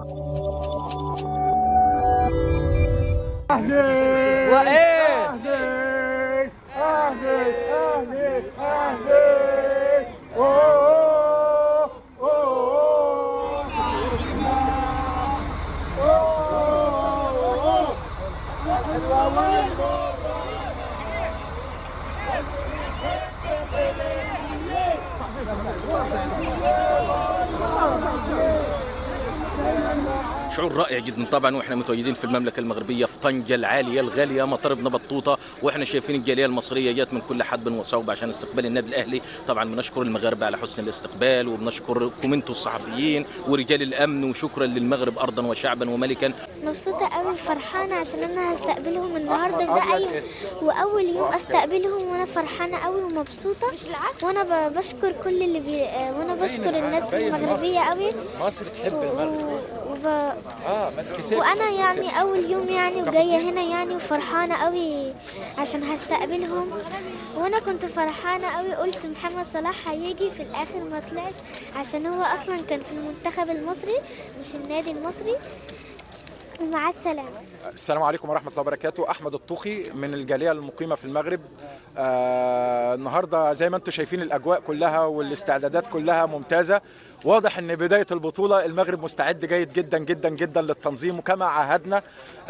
وايه اهلي اهلي اهلي اوه اوه شعور رائع جدا طبعا واحنا متواجدين في المملكه المغربيه في طنجه العاليه الغاليه مطربنا بطوطه واحنا شايفين الجاليه المصريه جات من كل حدب وصوب عشان استقبال النادي الاهلي طبعا بنشكر المغاربه على حسن الاستقبال وبنشكركم انتم الصحفيين ورجال الامن وشكرا للمغرب ارضا وشعبا وملكا مبسوطة قوي فرحانة عشان أنا هستقبلهم النهاردة ده أي وأول يوم أستقبلهم وأنا فرحانة قوي ومبسوطة وأنا ب- بشكر كل اللي بي... آه، وأنا بشكر الناس المغربية قوي مصر تحب المغرب وب... اه ما تكسفش وأنا يعني أول يوم يعني وجاية هنا يعني وفرحانة قوي عشان هستقبلهم وأنا كنت فرحانة قوي قلت محمد صلاح هيجي في الآخر ما طلعش عشان هو أصلا كان في المنتخب المصري مش النادي المصري ومع السلامة السلام عليكم ورحمة الله وبركاته أحمد الطوخي من الجالية المقيمة في المغرب آه النهاردة زي ما أنتم شايفين الأجواء كلها والاستعدادات كلها ممتازة واضح أن بداية البطولة المغرب مستعد جيد جدا جدا جدا للتنظيم وكما عاهدنا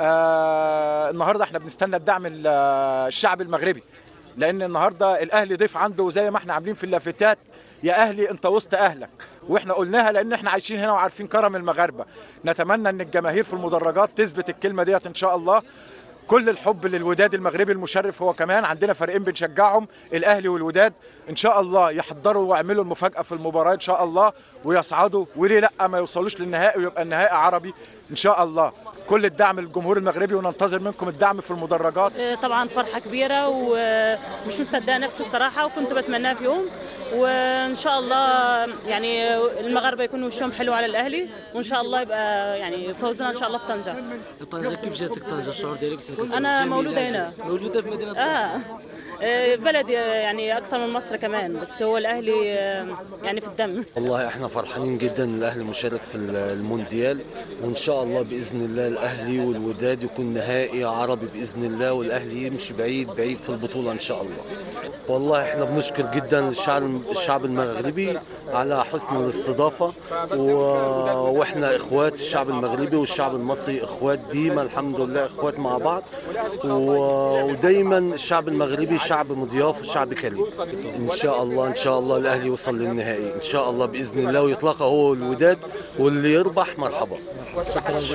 آه النهاردة احنا بنستنى الدعم ال- الشعب المغربي لأن النهاردة الأهلي ضيف عنده زي ما احنا عاملين في اللافتات يا أهلي أنت وسط أهلك واحنا قلناها لان احنا عايشين هنا وعارفين كرم المغاربه نتمنى ان الجماهير في المدرجات تثبت الكلمه ديت ان شاء الله كل الحب للوداد المغربي المشرف هو كمان عندنا فريقين بنشجعهم الاهلي والوداد ان شاء الله يحضروا ويعملوا المفاجاه في المباراه ان شاء الله ويصعدوا وليه لا ما يوصلوش للنهائي ويبقى النهائي عربي ان شاء الله كل الدعم للجمهور المغربي وننتظر منكم الدعم في المدرجات طبعا فرحة كبيرة ومش مصدقة نفسي بصراحة وكنت بتمناها في يوم وإن شاء الله يعني المغاربة يكونوا وشهم حلو على الأهلي وإن شاء الله يبقى يعني فوزنا إن شاء الله في طنجة طنجة كيف جاتك طنجة الشعور ديالك كنت أنا جميلة مولودة هنا. مولودة في مدينة آه آه، بلدي يعني أكثر من مصر كمان بس هو الأهلي آه، يعني في الدم والله احنا فرحانين جدا ان الاهلي مشارك في المونديال وان شاء الله باذن الله الاهلي والوداد يكون نهائي عربي باذن الله والاهلي يمشي بعيد بعيد في البطوله ان شاء الله. والله احنا بنشكر جدا الشعب الشعب المغربي على حسن الاستضافه و... واحنا اخوات الشعب المغربي والشعب المصري اخوات ديما الحمد لله اخوات مع بعض و... ودايما الشعب المغربي شعب مضياف وشعب كريم. ان شاء الله ان شاء الله الاهلي يوصل للنهائي ان شاء الله باذن الله ويطلقها هو الوداد واللي يربح مرحبا.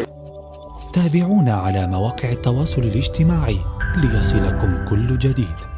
تابعونا على مواقع التواصل الاجتماعي ليصلكم كل جديد